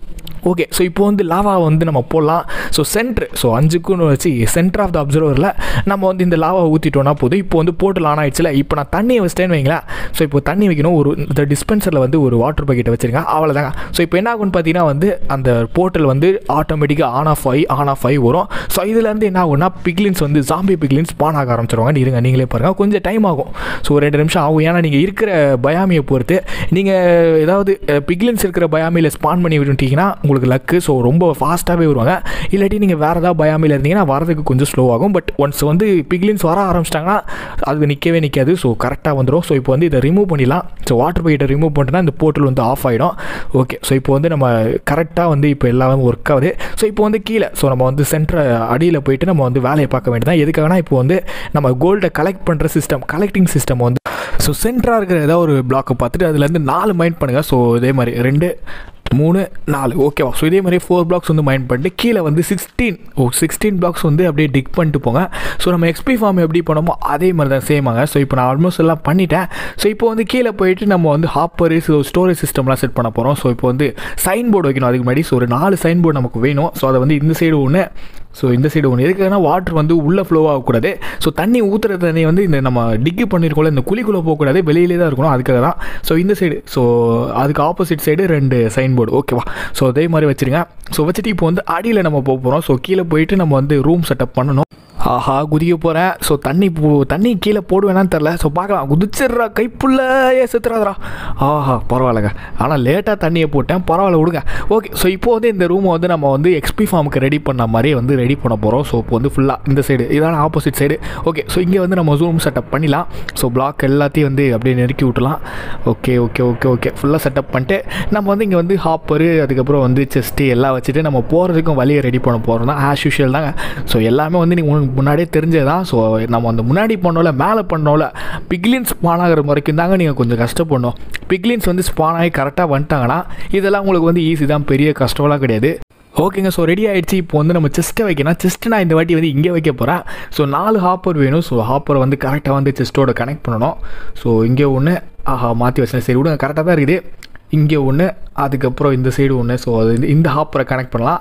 A: ஓகே ஸோ இப்போ வந்து லாவா வந்து நம்ம போடலாம் ஸோ சென்ட்ரு ஸோ அஞ்சுக்குன்னு வச்சு சென்டர் ஆஃப் த அப்சர்வரில் நம்ம வந்து இந்த லாவா ஊற்றிட்டோம்னா போதும் இப்போ வந்து போட்டு ஆன் ஆயிடுச்சுல இப்போ நான் தண்ணி வச்சிட்டேன்னு வைங்களேன் ஸோ இப்போ தண்ணி வைக்கணும் ஒரு இந்த டிஸ்பென்சரில் வந்து ஒரு வாட்டர் பக்கெட்டை வச்சுருங்க அவ்வளோதாங்க ஸோ இப்போ என்ன ஆகும்னு பார்த்தீங்கன்னா வந்து அந்த போர்ட்டல் வந்து ஆட்டோமேட்டிக்காக ஆன் ஆஃப் ஆகி ஆன் ஆஃப் ஆகி வரும் ஸோ இதுலேருந்து என்ன ஆகும்னா பிக்லின்ஸ் வந்து ஜாம்பி பிக்லின்ஸ் ஸ்பான் ஆக ஆரம்பிச்சிருவாங்க இருங்க நீங்களே பாருங்கள் கொஞ்சம் டைம் ஆகும் ஸோ ஒரு ரெண்டு நிமிஷம் ஆகும் ஏன்னா நீங்கள் இருக்கிற பயாமியை பொறுத்து நீங்கள் ஏதாவது பிக்லின்ஸ் இருக்கிற பயாமியில் ஸ்பான் பண்ணி விட்டுட்டீங்கன்னா உங்களுக்கு லக்கு ஸோ ரொம்ப ஃபாஸ்ட்டாகவே வருவாங்க இல்லாட்டி நீங்கள் வேறு ஏதாவது பயாமில் இருந்தீங்கன்னா வரதுக்கு கொஞ்சம் ஸ்லோ ஆகும் பட் ஒன்ஸ் வந்து பிக்லின்ஸ் வர ஆரம்பிச்சிட்டாங்கன்னா அது நிற்கவே நிற்காது ஸோ கரெக்டாக வந்துடும் ஸோ இப்போ வந்து இதை ரிமூவ் பண்ணிடலாம் ஸோ வாட்டர் பக்கெட்டை ரிமூவ் பண்ணிட்டோன்னா இந்த போர்ட்டல் வந்து ஆஃப் ஆகிடும் ஓகே ஸோ இப்போ வந்து நம்ம கரெக்டாக வந்து இப்போ எல்லாமே ஒர்க் ஆகுது ஸோ இப்போ வந்து கீழே ஸோ நம்ம வந்து சென்டர் அடியில் போயிட்டு நம்ம வந்து வேலையை பார்க்க வேண்டியதான் எதுக்காகனா இப்போ வந்து நம்ம கோல்டை கலெக்ட் பண்ணுற சிஸ்டம் கலெக்டிங் சிஸ்டம் வந்து ஸோ சென்டராக இருக்கிற ஏதாவது ஒரு பிளாக்கை பார்த்துட்டு அதுலேருந்து நாலு மைண்ட் பண்ணுங்கள் ஸோ இதே மாதிரி ரெண்டு மூணு நாலு ஓகேவா ஸோ இதே மாதிரி ஃபோர் பிளாக்ஸ் வந்து மைண்ட் பண்ணிட்டு கீழே வந்து சிக்ஸ்டீன் ஓ சிக்ஸ்டீன் பிளாக்ஸ் வந்து அப்படியே டிக் பண்ணிட்டு போங்க ஸோ நம்ம எக்ஸ்பி ஃபார்ம் எப்படி பண்ணோமோ அதே மாதிரி தான் சேமாங்க ஸோ இப்போ நான் ஆல்மோஸ்ட் எல்லாம் பண்ணிட்டேன் ஸோ இப்போ வந்து கீழே போயிட்டு நம்ம வந்து ஹாப்பர் ஸோ ஸ்டோரேஜ் சிஸ்டம்லாம் செட் பண்ண போகிறோம் ஸோ இப்போ வந்து சைன் போர்டு வைக்கணும் அதுக்கு முன்னாடி ஸோ ஒரு நாலு சைன் போர்டு நமக்கு வேணும் ஸோ அதை வந்து இந்த சைடு ஒன்று ஸோ இந்த சைடு ஒன்று எதுக்குன்னா வாட்டர் வந்து உள்ளே ஃப்ளோ ஆகக்கூடாது ஸோ தண்ணி ஊற்றுற தண்ணி வந்து இந்த நம்ம டிக்கு பண்ணியிருக்கோம்ல இந்த குழிக்குள்ளே போகக்கூடாது வெளியிலே தான் இருக்கணும் அதுக்காக தான் ஸோ இந்த சைடு ஸோ அதுக்கு ஆப்போசிட் சைடு ரெண்டு சைன் போர்டு ஓகேவா ஸோ அதே மாதிரி வச்சுருங்க ஸோ வச்சுட்டு இப்போ வந்து அடியில் நம்ம போக போகிறோம் ஸோ கீழே போயிட்டு நம்ம வந்து ரூம் செட்டப் பண்ணணும் ஆஹா குதிக்க போகிறேன் ஸோ தண்ணி போ தண்ணி கீழே போடுவேனான்னு தெரில ஸோ பார்க்கலாம் குதிச்சிட்றா கைப்புள்ள ஏ செத்துறாதரா ஆஹா பரவாயில்லைங்க ஆனால் லேட்டாக தண்ணியை போட்டேன் பரவாயில்ல விடுங்க ஓகே ஸோ இப்போ வந்து இந்த ரூமை வந்து நம்ம வந்து எக்ஸ்பி ஃபார்முக்கு ரெடி பண்ண மாதிரி வந்து ரெடி பண்ண போகிறோம் ஸோ இப்போ வந்து ஃபுல்லாக இந்த சைடு இதான ஆப்போசிட் சைடு ஓகே ஸோ இங்கே வந்து நம்ம ரூம் செட்டப் பண்ணிடலாம் ஸோ பிளாக் எல்லாத்தையும் வந்து அப்படியே நெருக்கி விட்டுலாம் ஓகே ஓகே ஓகே ஓகே ஃபுல்லாக செட்டப் பண்ணிட்டு நம்ம வந்து இங்கே வந்து ஹாப்பரு அதுக்கப்புறம் வந்து செஸ்ட்டு எல்லாம் வச்சுட்டு நம்ம போகிறதுக்கும் வழியை ரெடி பண்ண போகிறோம் தான் ஆஸ் யூஷுவல் தாங்க ஸோ எல்லாமே வந்து நீங்கள் உங்களுக்கு முன்னாடியே தெரிஞ்சது தான் ஸோ நம்ம அந்த முன்னாடி பண்ணோம்ல மேலே பண்ணோம்ல பிக்லின்ஸ் ஸ்பான் ஆகிற வரைக்கும் தாங்க நீங்கள் கொஞ்சம் கஷ்டப்படணும் பிக்லின்ஸ் வந்து ஸ்பான் ஆகி கரெக்டாக வந்துட்டாங்கன்னா இதெல்லாம் உங்களுக்கு வந்து ஈஸி தான் பெரிய கஷ்டம்லாம் கிடையாது ஓகேங்க ஸோ ரெடி ஆகிடுச்சு இப்போ வந்து நம்ம செஸ்ட்டை வைக்கணும் செஸ்ட்டு நான் இந்த வாட்டி வந்து இங்கே வைக்க போகிறேன் ஸோ நாலு ஹாப்பர் வேணும் ஸோ ஹாப்பரை வந்து கரெக்டாக வந்து செஸ்ட்டோட கனெக்ட் பண்ணணும் ஸோ இங்கே ஒன்று ஆஹா மாற்றி வச்சேன் சரி விடுங்க கரெக்டாக தான் இருக்குது இங்கே ஒன்று அதுக்கப்புறம் இந்த சைடு ஒன்று ஸோ அது இந்த ஹாப்பரை கனெக்ட் பண்ணலாம்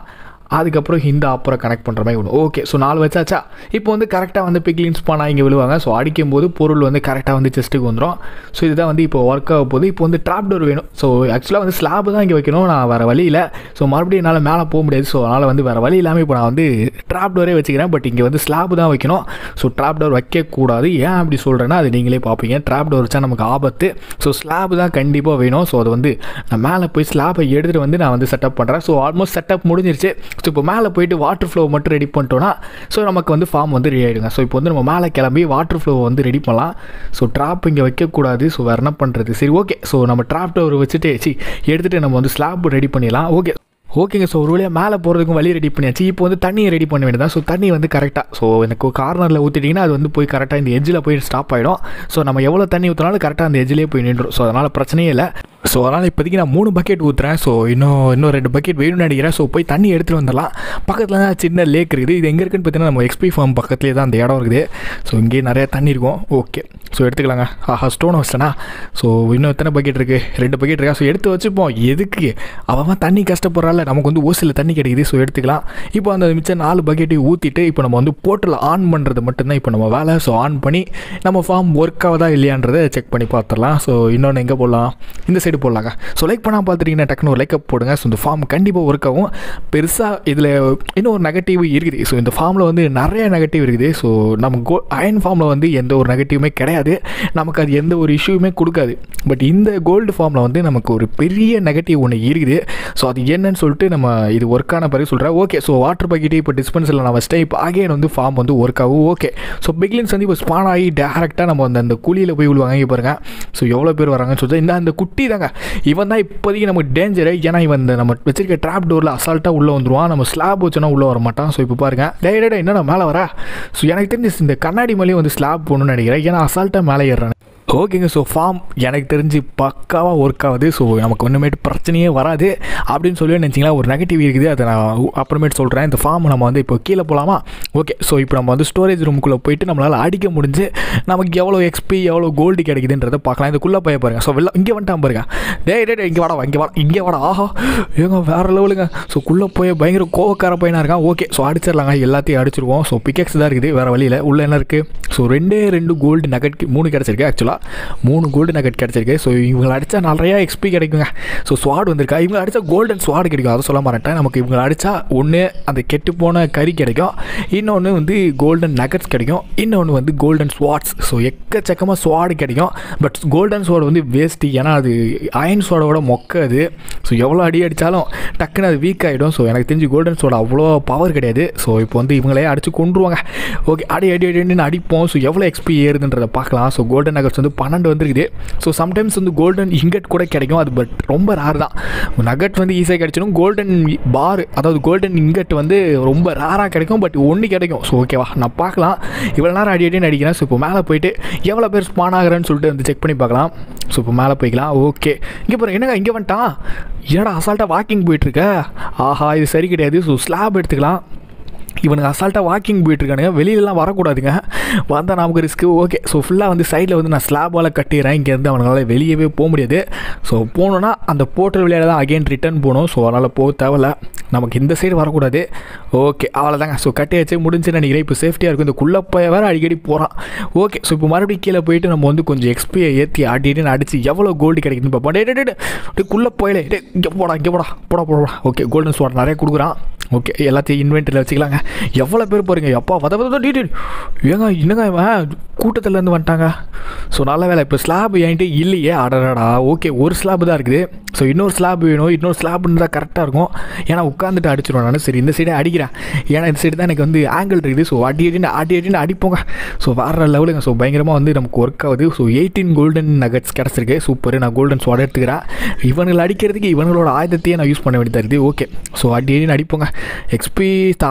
A: அதுக்கப்புறம் இந்த அப்புறம் கனெக்ட் பண்ணுற மாதிரி ஒன்று ஓகே ஸோ நாலு வச்சாச்சா இப்போ வந்து கரெக்டாக வந்து பிக்லின்ஸ் பண்ணால் இங்கே விழுவாங்க ஸோ அடிக்கும் போது பொருள் வந்து கரெக்டாக வந்து செஸ்ட்டுக்கு வந்துடும் ஸோ இதுதான் வந்து இப்போ ஒர்க் ஆக போகுது இப்போ வந்து ட்ராப் டோர் வேணும் ஸோ ஆக்சுவலாக வந்து ஸ்லாப் தான் இங்கே வைக்கணும் நான் வேறு வழி இல்லை ஸோ மறுபடியும் என்னால் மேலே போக முடியாது ஸோ அதனால் வந்து வேறு வழி இல்லாமல் இப்போ நான் வந்து ட்ராப் டோரே வச்சுக்கிறேன் பட் இங்கே வந்து ஸ்லாப் தான் வைக்கணும் ஸோ ட்ராப் டோர் வைக்கக்கூடாது ஏன் அப்படி சொல்கிறேன்னா அது நீங்களே பார்ப்பீங்க ட்ராப் டோர் வச்சா நமக்கு ஆபத்து ஸோ ஸ்லாப் தான் கண்டிப்பாக வேணும் ஸோ அது வந்து நான் மேலே போய் ஸ்லாப்பை எடுத்துகிட்டு வந்து நான் வந்து செட்டப் பண்ணுறேன் ஸோ ஆல்மோஸ்ட் செட்டப் முடிஞ்சிருச்சு ஸோ இப்போ மேலே போயிட்டு வாட்டர் ஃப்ளோ மட்டும் ரெடி பண்ணிட்டோன்னா ஸோ நமக்கு வந்து ஃபார்ம் வந்து ரெடி ஆகிடுங்க ஸோ இப்போ வந்து நம்ம மேலே கிளம்பி வாட்டர் ஃப்ளோ வந்து ரெடி பண்ணலாம் ஸோ ட்ராப் இங்கே வைக்கக்கூடாது ஸோ வேறு என்ன பண்ணுறது சரி ஓகே ஸோ நம்ம ட்ராப் டோர் வச்சுட்டு சி எடுத்துகிட்டு நம்ம வந்து ஸ்லாப் ரெடி பண்ணிடலாம் ஓகே ஓகேங்க ஸோ ஒரு வழியாக மேலே போகிறதுக்கும் வழி ரெடி பண்ணியாச்சு இப்போ வந்து தண்ணியை ரெடி பண்ண வேண்டியதான் ஸோ தண்ணி வந்து கரெக்டாக ஸோ எனக்கு கார்னரில் ஊற்றிட்டிங்கன்னா அது வந்து போய் கரெக்டாக இந்த எஜ்ஜில் போய் ஸ்டாப் ஆகிடும் ஸோ நம்ம எவ்வளோ தண்ணி ஊற்றினாலும் கரெக்டாக அந்த எஜ்ஜிலே போய் நின்றுடும் ஸோ அதனால் பிரச்சனையே இல்லை ஸோ அதனால் இப்போதைக்கு நான் மூணு பக்கெட் ஊற்றுறேன் ஸோ இன்னும் இன்னும் ரெண்டு பக்கெட் வேணும்னு நினைக்கிறேன் ஸோ போய் தண்ணி எடுத்துகிட்டு வந்துடலாம் பக்கத்தில் தான் சின்ன லேக் இருக்குது இது எங்கே இருக்குன்னு பார்த்தீங்கன்னா நம்ம எக்ஸ்பி ஃபார்ம் பக்கத்துலேயே தான் அந்த இடம் இருக்குது ஸோ இங்கேயே நிறைய தண்ணி இருக்கும் ஓகே ஸோ எடுத்துக்கலாங்க ஆஹா ஸ்டோன் வச்சிட்டேனா ஸோ இன்னும் எத்தனை பக்கெட் இருக்குது ரெண்டு பக்கெட் இருக்கா ஸோ எடுத்து வச்சுப்போம் எதுக்கு அவன் தண்ணி கஷ்டப்படுறாள் நமக்கு வந்து ஓசில் தண்ணி கிடைக்குது ஸோ எடுத்துக்கலாம் இப்போ அந்த மிச்சம் நாலு பக்கெட்டையும் ஊற்றிட்டு இப்போ நம்ம வந்து போர்ட்டில் ஆன் பண்ணுறது மட்டும்தான் இப்போ நம்ம வேலை ஸோ ஆன் பண்ணி நம்ம ஃபார்ம் ஒர்க் ஆகுதா இல்லையான்றதை செக் பண்ணி பார்த்துடலாம் ஸோ இன்னொன்று எங்கே போடலாம் இந்த சைடு போடலாங்க ஸோ லைக் பண்ணால் பார்த்துட்டிங்கன்னா டக்குனு ஒரு லைக்கப் போடுங்க ஸோ இந்த ஃபார்ம் கண்டிப்பாக ஒர்க் ஆகும் பெருசாக இதில் இன்னும் ஒரு நெகட்டிவ் இருக்குது ஸோ இந்த ஃபார்மில் வந்து நிறைய நெகட்டிவ் இருக்குது ஸோ நம்ம கோ அயன் ஃபார்மில் வந்து எந்த ஒரு நெகட்டிவுமே கிடையாது நமக்கு அது எந்த ஒரு இஷ்யூமே கொடுக்காது பட் இந்த கோல்டு ஃபார்மில் வந்து நமக்கு ஒரு பெரிய நெகட்டிவ் ஒன்று இருக்குது ஸோ அது என்னன்னு சொல்லிட்டு நம்ம இது ஒர்க் ஆன பிறகு சொல்கிறேன் ஓகே ஸோ வாட்டர் பக்கெட்டு இப்போ டிஸ்பென்சரில் நான் வச்சிட்டேன் இப்போ அகைன் வந்து ஃபார்ம் வந்து ஒர்க் ஆகும் ஓகே ஸோ பிக்லின்ஸ் வந்து இப்போ ஸ்பான் ஆகி டேரெக்டாக நம்ம அந்த அந்த குழியில் போய் விழுவாங்க இங்கே பாருங்க ஸோ எவ்வளோ பேர் வராங்கன்னு சொல்லிட்டு இந்த அந்த குட்டி தாங்க இவன் தான் இப்போதைக்கு நமக்கு டேஞ்சரு ஏன்னா இவன் இந்த நம்ம வச்சிருக்க ட்ராப் டோரில் அசால்ட்டாக உள்ளே வந்துருவான் நம்ம ஸ்லாப் வச்சோன்னா உள்ளே வர மாட்டான் ஸோ இப்போ பாருங்க டே டே டே, என்னடா மேலே வர ஸோ எனக்கு தெரிஞ்சு இந்த கண்ணாடி மேலேயும் வந்து ஸ்லாப் போகணும்னு நினைக்கிறேன் ஏன்னா அசால்ட்டாக மேலே ஏறுறான் ஓகேங்க ஸோ ஃபார்ம் எனக்கு தெரிஞ்சு பக்காவாக ஒர்க் ஆகுது ஸோ நமக்கு ஒன்றுமேட்டு பிரச்சனையே வராது அப்படின்னு சொல்லி நினச்சிங்களா ஒரு நெகட்டிவ் இருக்குது அதை நான் அப்புறமேட்டு சொல்கிறேன் இந்த ஃபார்ம் நம்ம வந்து இப்போ கீழே போகலாமா ஓகே ஸோ இப்போ நம்ம வந்து ஸ்டோரேஜ் ரூமுக்குள்ளே போயிட்டு நம்மளால் அடிக்க முடிஞ்சு நமக்கு எவ்வளோ எக்ஸ்பி எவ்வளோ கோல்டு கிடைக்குதுன்றதை பார்க்கலாம் இதுக்குள்ளே போய் பாருங்க ஸோ வெளில இங்கே வந்துட்டான் பாருங்க டேய் டே இங்கே வாடா இங்கே வாடா இங்கே வாடா ஆஹா ஏங்க வேறு லெவலுங்க ஸோ குள்ளே போய் பயங்கர கோவக்கார பையனாக இருக்கான் ஓகே ஸோ அடிச்சிடலாங்க எல்லாத்தையும் அடிச்சிருவோம் ஸோ பிக்கெக்ஸ் தான் இருக்குது வேறு வழியில் உள்ள என்ன இருக்குது ஸோ ரெண்டே ரெண்டு கோல்டு நகட் மூணு கிடச்சிருக்கு ஆக்சுவலாக மூணு கோல்டு நகட் கிடச்சிருக்கு ஸோ இவங்களை அடித்தா நிறையா எக்ஸ்பி கிடைக்குங்க ஸோ ஸ்வாட் வந்திருக்கா இவங்க அடித்தா கோல்டன் ஸ்வாட் கிடைக்கும் அதை சொல்ல மாட்டேன் நமக்கு இவங்களை அடித்தா ஒன்று அந்த கெட்டு போன கறி கிடைக்கும் இன்னொன்று வந்து கோல்டன் நகட்ஸ் கிடைக்கும் இன்னொன்று வந்து கோல்டன் ஸ்வாட்ஸ் ஸோ எக்கச்சக்கமாக ஸ்வாடு கிடைக்கும் பட் கோல்டன் ஸ்வாட் வந்து வேஸ்ட்டு ஏன்னா அது அயன் ஸ்வாடோட மொக்க அது ஸோ எவ்வளோ அடி அடித்தாலும் டக்குன்னு அது வீக் ஆகிடும் ஸோ எனக்கு தெரிஞ்சு கோல்டன் ஸ்வாட் அவ்வளோ பவர் கிடையாது ஸோ இப்போ வந்து இவங்களே அடித்து கொண்டுருவாங்க ஓகே அடி அடி அடின்னு அடிப்போம் ஸோ எவ்வளோ எக்ஸ்பி ஏறுதுன்றதை பார்க்கலாம் ஸோ கோல்டன் நகட்ஸ் வந்து பன்னெண்டு வந்துருக்குது ஸோ சம்டைம்ஸ் வந்து கோல்டன் இங்கட் கூட கிடைக்கும் அது பட் ரொம்ப ரேர் தான் நகட் வந்து ஈஸியாக கிடைச்சிடும் கோல்டன் பார் அதாவது கோல்டன் இங்கட் வந்து ரொம்ப ரேராக கிடைக்கும் பட் ஒன்று கிடைக்கும் ஸோ ஓகேவா நான் பார்க்கலாம் இவ்வளோ நேரம் அடி அடின்னு அடிக்கிறேன் ஸோ இப்போ மேலே போயிட்டு எவ்வளோ பேர் ஸ்பான் ஆகுறேன்னு சொல்லிட்டு வந்து செக் பண்ணி பார்க்கலாம் ஸோ இப்போ மேலே போய்க்கலாம் ஓகே இங்கே பாருங்க என்னங்க இங்கே வந்துட்டான் ஏடா அசால்ட்டாக வாக்கிங் போயிட்டுருக்க ஆஹா இது சரி கிடையாது ஸோ ஸ்லாப் எடுத்துக்கலாம் இவனுக்கு அசால்ட்டாக வாக்கிங் போயிட்டுருக்கானுங்க வெளியிலலாம் வரக்கூடாதுங்க வந்தால் நமக்கு ரிஸ்க்கு ஓகே ஸோ ஃபுல்லாக வந்து சைடில் வந்து நான் ஸ்லாபால் கட்டிடுறேன் இங்கேருந்து அவனால வெளியவே போக முடியாது ஸோ போகணுன்னா அந்த போர்ட்டல் வழியாக தான் அகைன் ரிட்டர்ன் போகணும் ஸோ அதனால் போக தேவையில்ல நமக்கு இந்த சைடு வரக்கூடாது ஓகே அவ்வளோதாங்க ஸோ கட்டியாச்சு முடிஞ்சுன்னு நினைக்கிறேன் இப்போ சேஃப்டியாக இருக்கும் இந்த குள்ளே போய் வேறு அடிக்கடி போகிறான் ஓகே ஸோ இப்போ மறுபடியும் கீழே போயிட்டு நம்ம வந்து கொஞ்சம் எக்ஸ்பியை ஏற்றி ஆடிட்டு அடிச்சு எவ்வளோ கோல்டு கிடைக்குதுன்னு பார்ப்போம் டே டே, டே டே குள்ளே போயிலே டே இங்கே போடா இங்கே போடா போடா போடா ஓகே கோல்டன் ஸ்வாட் நிறைய கொடுக்குறான் ஓகே எல்லாத்தையும் இன்வென்ட்டரியில் வச்சுக்கலாங்க எவ்வளோ பேர் போகிறீங்க எப்பா வத வத டீட்டெயில் ஏங்க என்னங்க இவன் கூட்டத்துலேருந்து வந்துட்டாங்க ஸோ நல்ல வேலை இப்போ ஸ்லாப் என்கிட்ட இல்லையே அடடா ஓகே ஒரு ஸ்லாப் தான் இருக்குது ஸோ இன்னொரு ஸ்லாப் வேணும் இன்னொரு ஸ்லாப் இருந்தால் கரெக்டாக இருக்கும் ஏன்னா உட்காந்துட்டு அடிச்சிடுவேன் நான் சரி இந்த சைடே அடிக்கிறேன் ஏன்னா இந்த சைடு தான் எனக்கு வந்து ஆங்கிள் இருக்குது ஸோ அடி அடின்னு அடி அடின்னு அடிப்போங்க ஸோ வேறு லெவலுங்க ஸோ பயங்கரமாக வந்து நமக்கு ஒர்க் ஆகுது ஸோ எயிட்டீன் கோல்டன் நகட்ஸ் கிடச்சிருக்கு சூப்பர் நான் கோல்டன் ஸ்வாட் எடுத்துக்கிறேன் இவங்களை அடிக்கிறதுக்கு இவங்களோட ஆயுதத்தையே நான் யூஸ் பண்ண வேண்டியதாக இருக்குது ஓகே ஸோ அடி அடின்னு அடிப்போங்க எக்ஸ்பி ஸ்டார் மாதிரி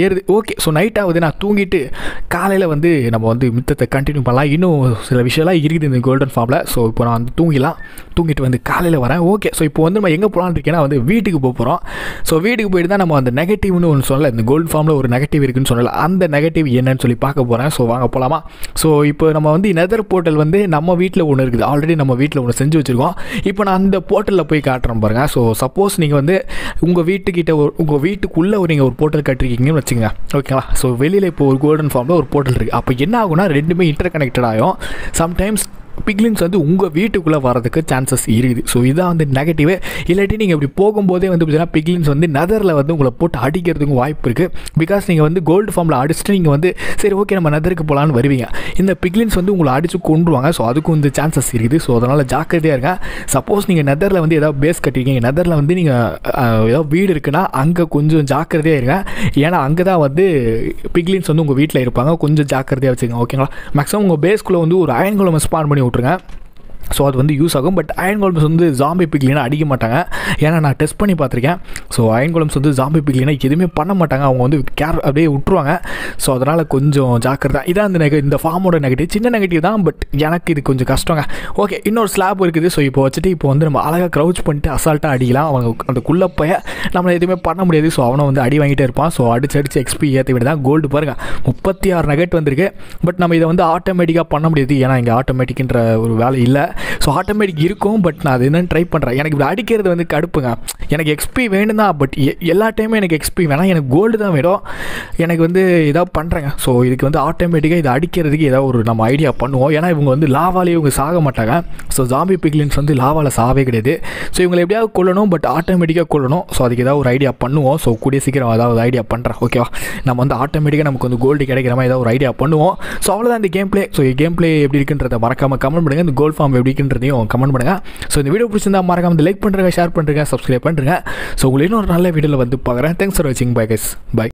A: ஏறுது ஓகே ஸோ நைட் ஆகுது நான் தூங்கிட்டு காலையில் வந்து நம்ம வந்து மித்தத்தை கண்டினியூ பண்ணலாம் இன்னும் சில விஷயம்லாம் இருக்குது இந்த கோல்டன் ஃபார்மில் ஸோ இப்போ நான் வந்து தூங்கிடலாம் தூங்கிட்டு வந்து காலையில் வரேன் ஓகே ஸோ இப்போ வந்து நம்ம எங்கே போகலான்னு இருக்கேன்னா வந்து வீட்டுக்கு போக போகிறோம் ஸோ வீட்டுக்கு போயிட்டு தான் நம்ம அந்த நெகட்டிவ்னு ஒன்று சொல்லலை இந்த கோல்டு ஃபார்மில் ஒரு நெகட்டிவ் இருக்குன்னு சொல்லலை அந்த நெகட்டிவ் என்னன்னு சொல்லி பார்க்க போகிறேன் ஸோ வாங்க போகலாமா ஸோ இப்போ நம்ம வந்து நெதர் போர்ட்டல் வந்து நம்ம வீட்டில் ஒன்று இருக்குது ஆல்ரெடி நம்ம வீட்டில் ஒன்று செஞ்சு வச்சுருக்கோம் இப்போ நான் அந்த போர்ட்டலில் போய் காட்டுறேன் பாருங்கள் ஸோ சப்போஸ் நீங்கள் வந்து உங்கள் வீட்டுக்கிட்ட ஒரு உங்கள் வீட்டுக்குள்ளே ஒரு நீங்கள் ஒரு போர்ட்டல் கட்டிருக்கீங்கன்னு வச்சுங்க ஓகேங்களா ஸோ வெளியில் இப்போ ஒரு கோல்டன் ஃபார்மில் ஒரு போர்ட்டல் இருக்குது அப்போ என்ன ஆகும்னா ரெண்டுமே இன்டர் கனெக்டட் ஆகும் சம்டைம்ஸ் பிக்லின்ஸ் வந்து உங்கள் வீட்டுக்குள்ளே வரதுக்கு சான்சஸ் இருக்குது ஸோ இதான் வந்து நெகட்டிவே இல்லாட்டி நீங்கள் இப்படி போகும்போதே வந்து பார்த்தீங்கன்னா பிக்லின்ஸ் வந்து நதரில் வந்து உங்களை போட்டு அடிக்கிறதுக்கு வாய்ப்பு இருக்குது பிகாஸ் நீங்கள் வந்து கோல்டு ஃபார்மில் அடிச்சுட்டு நீங்கள் வந்து சரி ஓகே நம்ம நதருக்கு போகலான்னு வருவீங்க இந்த பிக்லின்ஸ் வந்து உங்களை அடித்து கொண்டுருவாங்க ஸோ அதுக்கும் இந்த சான்சஸ் இருக்குது ஸோ அதனால் ஜாக்கிரதையாக இருங்க சப்போஸ் நீங்கள் நெதரில் வந்து ஏதாவது பேஸ் கட்டிருக்கீங்க நெதரில் வந்து நீங்கள் ஏதாவது வீடு இருக்குன்னா அங்கே கொஞ்சம் ஜாக்கிரதையாக இருங்க ஏன்னா அங்கே தான் வந்து பிக்லின்ஸ் வந்து உங்கள் வீட்டில் இருப்பாங்க கொஞ்சம் ஜாக்கிரதையாக வச்சுக்கோங்க ஓகேங்களா மேக்ஸிமம் உங்கள் பேஸ்க்குள்ளே வந்து ஒரு அயன் குளம் ஸ்பான் பண்ணி விட்ருங்க ஸோ அது வந்து யூஸ் ஆகும் பட் அயன் கோலம்ஸ் வந்து ஜாம்பி பிக்லினா அடிக்க மாட்டாங்க ஏன்னா நான் டெஸ்ட் பண்ணி பார்த்துருக்கேன் ஸோ அயன் கோலம்ஸ் வந்து ஜாம்பி பிக்லினா எதுவுமே பண்ண மாட்டாங்க அவங்க வந்து கேர் அப்படியே விட்ருவாங்க ஸோ அதனால் கொஞ்சம் ஜாக்கிரதை இதான் இந்த நெக இந்த ஃபார்மோட நெகட்டிவ் சின்ன நெகட்டிவ் தான் பட் எனக்கு இது கொஞ்சம் கஷ்டங்க ஓகே இன்னொரு ஸ்லாப் இருக்குது ஸோ இப்போ வச்சுட்டு இப்போ வந்து நம்ம அழகாக க்ரௌச் பண்ணிட்டு அசால்ட்டாக அடிக்கலாம் அவங்க அந்த குள்ளே போய் நம்மளை எதுவுமே பண்ண முடியாது ஸோ அவனை வந்து அடி வாங்கிட்டே இருப்பான் ஸோ அடிச்சு அடிச்சு எக்ஸ்பி ஏற்றி விட தான் கோல்டு பாருங்கள் முப்பத்தி ஆறு நெகட் வந்திருக்கு பட் நம்ம இதை வந்து ஆட்டோமேட்டிக்காக பண்ண முடியாது ஏன்னா இங்கே ஆட்டோமேட்டிக்ன்ற ஒரு வேலை இல்லை ஸோ ஆட்டோமேட்டிக் இருக்கும் பட் நான் அது என்னென்னு ட்ரை பண்ணுறேன் எனக்கு இப்படி அடிக்கிறது வந்து கடுப்புங்க எனக்கு எக்ஸ்பி வேணும் தான் பட் எல்லா டைமும் எனக்கு எக்ஸ்பி வேணாம் எனக்கு கோல்டு தான் வேணும் எனக்கு வந்து ஏதாவது பண்ணுறேங்க ஸோ இதுக்கு வந்து ஆட்டோமேட்டிக்காக இதை அடிக்கிறதுக்கு ஏதாவது ஒரு நம்ம ஐடியா பண்ணுவோம் ஏன்னா இவங்க வந்து லாவாலேயே இவங்க சாக மாட்டாங்க ஸோ ஜாம்பி பிக்லின்ஸ் வந்து லாவாவில் சாவே கிடையாது ஸோ இவங்களை எப்படியாவது கொல்லணும் பட் ஆட்டோமேட்டிக்காக கொல்லணும் ஸோ அதுக்கு ஏதாவது ஒரு ஐடியா பண்ணுவோம் ஸோ கூடிய சீக்கிரம் ஏதாவது ஐடியா பண்ணுறேன் ஓகேவா நம்ம வந்து ஆட்டோமேட்டிக்காக நமக்கு வந்து கோல்டு கிடைக்கிற மாதிரி ஏதாவது ஒரு ஐடியா பண்ணுவோம் ஸோ அவ்வளோதான் இந்த gameplay so gameplay எப்படி இருக்குன்றதை மறக்காமல் கமெண்ட் பண்ணுங்கள் இந்த கோல்ட் ஃபார்ம் எப்படி இருக்குன்றதையும் கமெண்ட் பண்ணுங்கள் ஸோ இந்த வீடியோ பிடிச்சிருந்தா மறக்காம லைக் பண்ணுறேங்க ஷேர் பண்ணுறேங்க சப்ஸ்கிரைப் பண்ணுறேங்க ஸோ உங்களுக்கு இன்னொரு நல்ல வீடியோவில் வந்து பார்க்குறேன் தேங்க்ஸ் ஃபார் வாட்சிங் பை கைஸ் பை